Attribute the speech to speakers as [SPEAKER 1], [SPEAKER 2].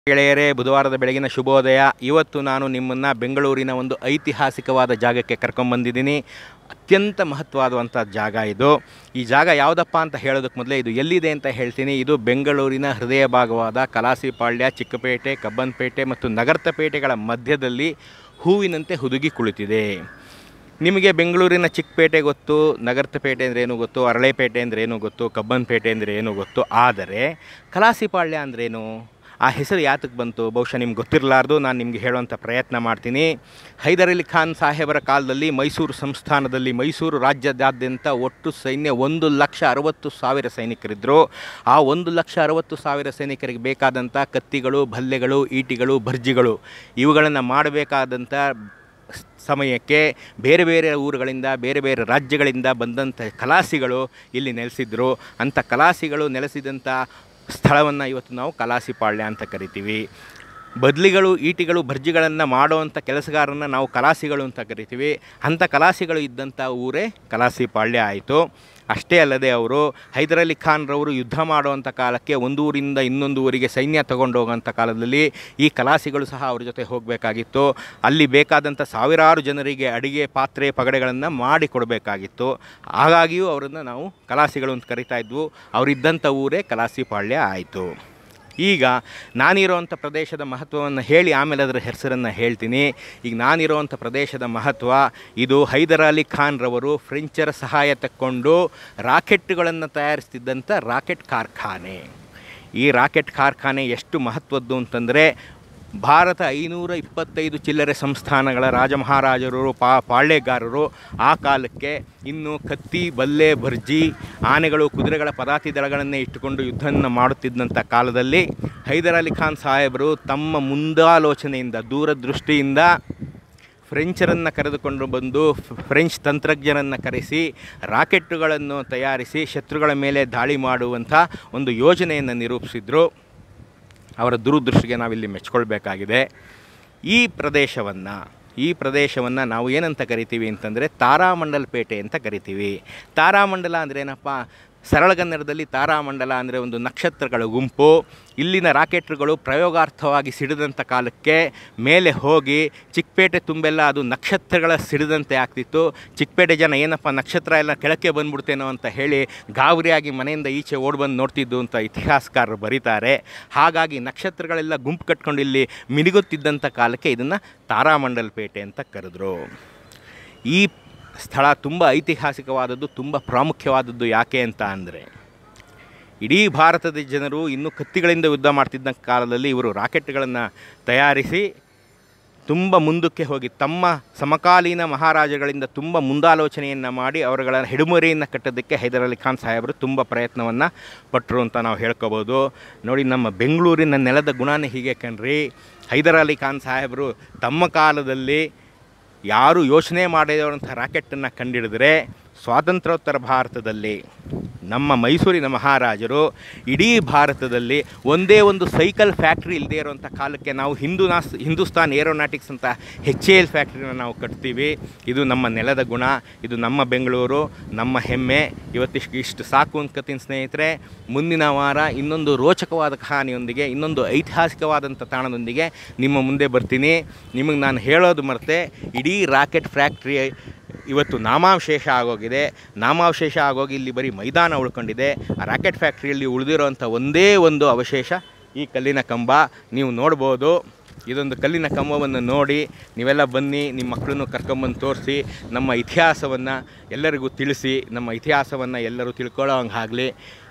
[SPEAKER 1] ಗೆಳೆಯರೇ ಬುಧವಾರದ ಬೆಳಗಿನ ಶುಭೋದಯ ಇವತ್ತು ನಾನು ನಿಮ್ಮನ್ನು ಬೆಂಗಳೂರಿನ ಒಂದು ಐತಿಹಾಸಿಕವಾದ ಜಾಗಕ್ಕೆ ಕರ್ಕೊಂಬಂದಿದ್ದೀನಿ ಅತ್ಯಂತ ಮಹತ್ವವಾದಂಥ ಜಾಗ ಇದು ಈ ಜಾಗ ಯಾವುದಪ್ಪ ಅಂತ ಹೇಳೋದಕ್ಕೆ ಮೊದಲೇ ಇದು ಎಲ್ಲಿದೆ ಅಂತ ಹೇಳ್ತೀನಿ ಇದು ಬೆಂಗಳೂರಿನ ಹೃದಯ ಭಾಗವಾದ ಕಲಾಸಿಪಾಳ್ಯ ಚಿಕ್ಕಪೇಟೆ ಕಬ್ಬನ್ಪೇಟೆ ಮತ್ತು ನಗರ್ತಪೇಟೆಗಳ ಮಧ್ಯದಲ್ಲಿ ಹೂವಿನಂತೆ ಹುದುಗಿ ಕುಳಿತಿದೆ ನಿಮಗೆ ಬೆಂಗಳೂರಿನ ಚಿಕ್ಕಪೇಟೆ ಗೊತ್ತು ನಗರಪೇಟೆ ಅಂದರೆ ಏನು ಗೊತ್ತು ಅರಳೆಪೇಟೆ ಅಂದರೆ ಏನು ಗೊತ್ತು ಕಬ್ಬನ್ಪೇಟೆ ಅಂದರೆ ಏನು ಗೊತ್ತು ಆದರೆ ಕಲಾಸಿಪಾಳ್ಯ ಅಂದ್ರೇನು ಆ ಹೆಸರು ಯಾತಕ್ಕೆ ಬಂತು ಬಹುಶಃ ನಿಮ್ಗೆ ಗೊತ್ತಿರಲಾರ್ದು ನಾನು ನಿಮಗೆ ಹೇಳುವಂಥ ಪ್ರಯತ್ನ ಮಾಡ್ತೀನಿ ಹೈದರ್ ಅಲಿ ಖಾನ್ ಸಾಹೇಬರ ಕಾಲದಲ್ಲಿ ಮೈಸೂರು ಸಂಸ್ಥಾನದಲ್ಲಿ ಮೈಸೂರು ರಾಜ್ಯದಾದ್ಯಂತ ಒಟ್ಟು ಸೈನ್ಯ ಒಂದು ಲಕ್ಷ ಅರವತ್ತು ಸಾವಿರ ಸೈನಿಕರಿದ್ದರು ಆ ಒಂದು ಲಕ್ಷ ಅರವತ್ತು ಸಾವಿರ ಸೈನಿಕರಿಗೆ ಬೇಕಾದಂಥ ಕತ್ತಿಗಳು ಭಲ್ಲೆಗಳು ಈಟಿಗಳು ಭರ್ಜಿಗಳು ಇವುಗಳನ್ನು ಮಾಡಬೇಕಾದಂಥ ಸಮಯಕ್ಕೆ ಬೇರೆ ಬೇರೆ ಊರುಗಳಿಂದ ಬೇರೆ ಬೇರೆ ರಾಜ್ಯಗಳಿಂದ ಬಂದಂಥ ಕಲಾಸಿಗಳು ಇಲ್ಲಿ ನೆಲೆಸಿದ್ರು ಅಂಥ ಕಲಾಸಿಗಳು ನೆಲೆಸಿದಂಥ ಸ್ಥಳವನ್ನು ಇವತ್ತು ನಾವು ಕಲಾಸಿಪಾಳ್ಯ ಅಂತ ಕರಿತೀವಿ ಬದಲಿಗಳು ಈಟಿಗಳು ಭರ್ಜಿಗಳನ್ನು ಮಾಡುವಂಥ ಕೆಲಸಗಾರರನ್ನು ನಾವು ಕಲಾಸಿಗಳು ಅಂತ ಕರಿತೀವಿ ಅಂಥ ಕಲಾಸಿಗಳು ಇದ್ದಂಥ ಊರೇ ಕಲಾಸಿಪಾಳ್ಯ ಆಯಿತು ಅಷ್ಟೇ ಅಲ್ಲದೆ ಅವರು ಹೈದರಾಲಿ ಖಾನ್ರವರು ಯುದ್ಧ ಮಾಡುವಂಥ ಕಾಲಕ್ಕೆ ಒಂದು ಊರಿಂದ ಇನ್ನೊಂದು ಊರಿಗೆ ಸೈನ್ಯ ತಗೊಂಡು ಹೋಗೋಂಥ ಕಾಲದಲ್ಲಿ ಈ ಕಲಾಸಿಗಳು ಸಹ ಅವ್ರ ಜೊತೆ ಹೋಗಬೇಕಾಗಿತ್ತು ಅಲ್ಲಿ ಬೇಕಾದಂಥ ಸಾವಿರಾರು ಜನರಿಗೆ ಅಡಿಗೆ ಪಾತ್ರೆ ಪಗಡೆಗಳನ್ನು ಮಾಡಿ ಕೊಡಬೇಕಾಗಿತ್ತು ಹಾಗಾಗಿಯೂ ಅವರನ್ನು ನಾವು ಕಲಾಸಿಗಳು ಅಂತ ಕರಿತಾ ಇದ್ವು ಅವರಿದ್ದಂಥ ಊರೇ ಕಲಾಸಿಪಾಳ್ಯ ಆಯಿತು ಈಗ ನಾನಿರೋವಂಥ ಪ್ರದೇಶದ ಮಹತ್ವವನ್ನು ಹೇಳಿ ಆಮೇಲೆ ಅದರ ಹೆಸರನ್ನು ಹೇಳ್ತೀನಿ ಈಗ ನಾನಿರೋವಂಥ ಪ್ರದೇಶದ ಮಹತ್ವ ಇದು ಹೈದರ್ ಅಲಿ ಖಾನ್ರವರು ಫ್ರೆಂಚರ ಸಹಾಯ ತಕ್ಕೊಂಡು ರಾಕೆಟ್ಗಳನ್ನು ತಯಾರಿಸ್ತಿದ್ದಂಥ ರಾಕೆಟ್ ಕಾರ್ಖಾನೆ ಈ ರಾಕೆಟ್ ಕಾರ್ಖಾನೆ ಎಷ್ಟು ಮಹತ್ವದ್ದು ಅಂತಂದರೆ ಭಾರತ ಐನೂರ ಇಪ್ಪತ್ತೈದು ಚಿಲ್ಲರೆ ಸಂಸ್ಥಾನಗಳ ರಾಜಮಹಾರಾಜರು ಪಾ ಪಾಳ್ಯಗಾರರು ಆ ಕಾಲಕ್ಕೆ ಇನ್ನು ಕತ್ತಿ ಬಲ್ಲೆ ಭರ್ಜಿ ಆನೆಗಳು ಕುದುರೆಗಳ ಪದಾತಿ ದಳಗಳನ್ನೇ ಇಟ್ಟುಕೊಂಡು ಯುದ್ಧವನ್ನು ಮಾಡುತ್ತಿದ್ದಂಥ ಕಾಲದಲ್ಲಿ ಹೈದರ್ ಅಲಿ ಖಾನ್ ಸಾಹೇಬರು ತಮ್ಮ ಮುಂದಾಲೋಚನೆಯಿಂದ ದೂರದೃಷ್ಟಿಯಿಂದ ಫ್ರೆಂಚರನ್ನು ಕರೆದುಕೊಂಡು ಬಂದು ಫ್ರೆಂಚ್ ತಂತ್ರಜ್ಞರನ್ನು ಕರೆಸಿ ರಾಕೆಟ್ಟುಗಳನ್ನು ತಯಾರಿಸಿ ಶತ್ರುಗಳ ಮೇಲೆ ದಾಳಿ ಮಾಡುವಂಥ ಒಂದು ಯೋಜನೆಯನ್ನು ನಿರೂಪಿಸಿದ್ರು ಅವರ ದುರದೃಷ್ಟಿಗೆ ನಾವಿಲ್ಲಿ ಮೆಚ್ಕೊಳ್ಬೇಕಾಗಿದೆ ಈ ಪ್ರದೇಶವನ್ನು ಈ ಪ್ರದೇಶವನ್ನು ನಾವು ಏನಂತ ಕರಿತೀವಿ ಅಂತಂದರೆ ತಾರಾಮಂಡಲ್ ಪೇಟೆ ಅಂತ ಕರಿತೀವಿ ತಾರಾಮಂಡಲ ಅಂದರೆ ಏನಪ್ಪ ಸರಳಗನ್ನಡದಲ್ಲಿ ತಾರಾಮಂಡಲ ಅಂದರೆ ಒಂದು ನಕ್ಷತ್ರಗಳ ಗುಂಪು ಇಲ್ಲಿನ ರಾಕೆಟ್ಗಳು ಪ್ರಯೋಗಾರ್ಥವಾಗಿ ಸಿಡಿದಂಥ ಕಾಲಕ್ಕೆ ಮೇಲೆ ಹೋಗಿ ಚಿಕ್ಕಪೇಟೆ ತುಂಬೆಲ್ಲ ಅದು ನಕ್ಷತ್ರಗಳ ಸಿಡಿದಂತೆ ಆಗ್ತಿತ್ತು ಚಿಕ್ಕಪೇಟೆ ಜನ ಏನಪ್ಪ ನಕ್ಷತ್ರ ಎಲ್ಲ ಕೆಳಕ್ಕೆ ಬಂದ್ಬಿಡ್ತೇನೋ ಅಂತ ಹೇಳಿ ಗಾಬರಿಯಾಗಿ ಮನೆಯಿಂದ ಈಚೆ ಓಡಿ ಬಂದು ನೋಡ್ತಿದ್ದು ಅಂತ ಇತಿಹಾಸಕಾರರು ಬರೀತಾರೆ ಹಾಗಾಗಿ ನಕ್ಷತ್ರಗಳೆಲ್ಲ ಗುಂಪು ಕಟ್ಕೊಂಡು ಇಲ್ಲಿ ಮಿನುಗುತ್ತಿದ್ದಂಥ ಕಾಲಕ್ಕೆ ಇದನ್ನು ತಾರಾಮಂಡಲ್ ಪೇಟೆ ಅಂತ ಕರೆದ್ರು ಈ ಸ್ಥಳ ತುಂಬ ಐತಿಹಾಸಿಕವಾದದ್ದು ತುಂಬ ಪ್ರಾಮುಖ್ಯವಾದದ್ದು ಯಾಕೆ ಅಂತ ಅಂದರೆ ಇಡೀ ಭಾರತದ ಜನರು ಇನ್ನೂ ಕತ್ತಿಗಳಿಂದ ಯುದ್ಧ ಮಾಡ್ತಿದ್ದ ಕಾಲದಲ್ಲಿ ಇವರು ರಾಕೆಟ್ಗಳನ್ನು ತಯಾರಿಸಿ ತುಂಬ ಮುಂದಕ್ಕೆ ಹೋಗಿ ತಮ್ಮ ಸಮಕಾಲೀನ ಮಹಾರಾಜಗಳಿಂದ ತುಂಬ ಮುಂದಾಲೋಚನೆಯನ್ನು ಮಾಡಿ ಅವರುಗಳ ಹಿಡುಮರಿಯನ್ನು ಕಟ್ಟೋದಕ್ಕೆ ಹೈದರ್ ಅಲಿ ಖಾನ್ ಸಾಹೇಬರು ತುಂಬ ಪ್ರಯತ್ನವನ್ನು ಪಟ್ಟರು ಅಂತ ನಾವು ಹೇಳ್ಕೊಬೋದು ನೋಡಿ ನಮ್ಮ ಬೆಂಗಳೂರಿನ ನೆಲದ ಗುಣನೇ ಹೀಗೆ ಕಣ್ರಿ ಹೈದರ್ ಅಲಿ ಖಾನ್ ಸಾಹೇಬರು ತಮ್ಮ ಕಾಲದಲ್ಲಿ ಯಾರು ಯೋಚನೆ ಮಾಡಿದವಂಥ ರಾಕೆಟನ್ನು ಕಂಡಿಡಿದರೆ ಸ್ವಾತಂತ್ರ್ಯೋತ್ತರ ಭಾರತದಲ್ಲಿ ನಮ್ಮ ಮೈಸೂರಿನ ಮಹಾರಾಜರು ಇಡೀ ಭಾರತದಲ್ಲಿ ಒಂದೇ ಒಂದು ಸೈಕಲ್ ಫ್ಯಾಕ್ಟ್ರಿ ಇಲ್ಲದೆ ಇರುವಂಥ ಕಾಲಕ್ಕೆ ನಾವು ಹಿಂದೂನಾಸ್ ಹಿಂದೂಸ್ತಾನ್ ಏರೋನಾಟಿಕ್ಸ್ ಅಂತ ಹೆಚ್ ಎ ಎಲ್ ಫ್ಯಾಕ್ಟ್ರಿನ ನಾವು ಕಟ್ತೀವಿ ಇದು ನಮ್ಮ ನೆಲದ ಗುಣ ಇದು ನಮ್ಮ ಬೆಂಗಳೂರು ನಮ್ಮ ಹೆಮ್ಮೆ ಇವತ್ತಿಷ್ಟು ಇಷ್ಟು ಸಾಕು ಅನ್ಕೋತೀನಿ ಸ್ನೇಹಿತರೆ ಮುಂದಿನ ವಾರ ಇನ್ನೊಂದು ರೋಚಕವಾದ ಕಹಾನಿಯೊಂದಿಗೆ ಇನ್ನೊಂದು ಐತಿಹಾಸಿಕವಾದಂಥ ತಾಣದೊಂದಿಗೆ ನಿಮ್ಮ ಮುಂದೆ ಬರ್ತೀನಿ ನಿಮಗೆ ನಾನು ಹೇಳೋದು ಮರೆತೆ ಇಡೀ ರಾಕೆಟ್ ಫ್ಯಾಕ್ಟ್ರಿ ಇವತ್ತು ನಾಮಾವಶೇಷ ಆಗೋಗಿದೆ ನಾಮಾವಶೇಷ ಆಗೋಗಿ ಇಲ್ಲಿ ಬರೀ ಮೈದಾನ ಉಳ್ಕೊಂಡಿದೆ ಆ ರಾಕೆಟ್ ಫ್ಯಾಕ್ಟ್ರಿಯಲ್ಲಿ ಉಳಿದಿರೋವಂಥ ಒಂದೇ ಒಂದು ಅವಶೇಷ ಈ ಕಲ್ಲಿನ ಕಂಬ ನೀವು ನೋಡ್ಬೋದು ಇದೊಂದು ಕಲ್ಲಿನ ಕಂಬವನ್ನು ನೋಡಿ ನೀವೆಲ್ಲ ಬನ್ನಿ ನಿಮ್ಮ ಮಕ್ಕಳನ್ನು ಕರ್ಕೊಂಬಂದು ತೋರಿಸಿ ನಮ್ಮ ಇತಿಹಾಸವನ್ನು ಎಲ್ಲರಿಗೂ ತಿಳಿಸಿ ನಮ್ಮ ಇತಿಹಾಸವನ್ನು ಎಲ್ಲರೂ ತಿಳ್ಕೊಳ್ಳೋ ಹಂಗೆ ಆಗಲಿ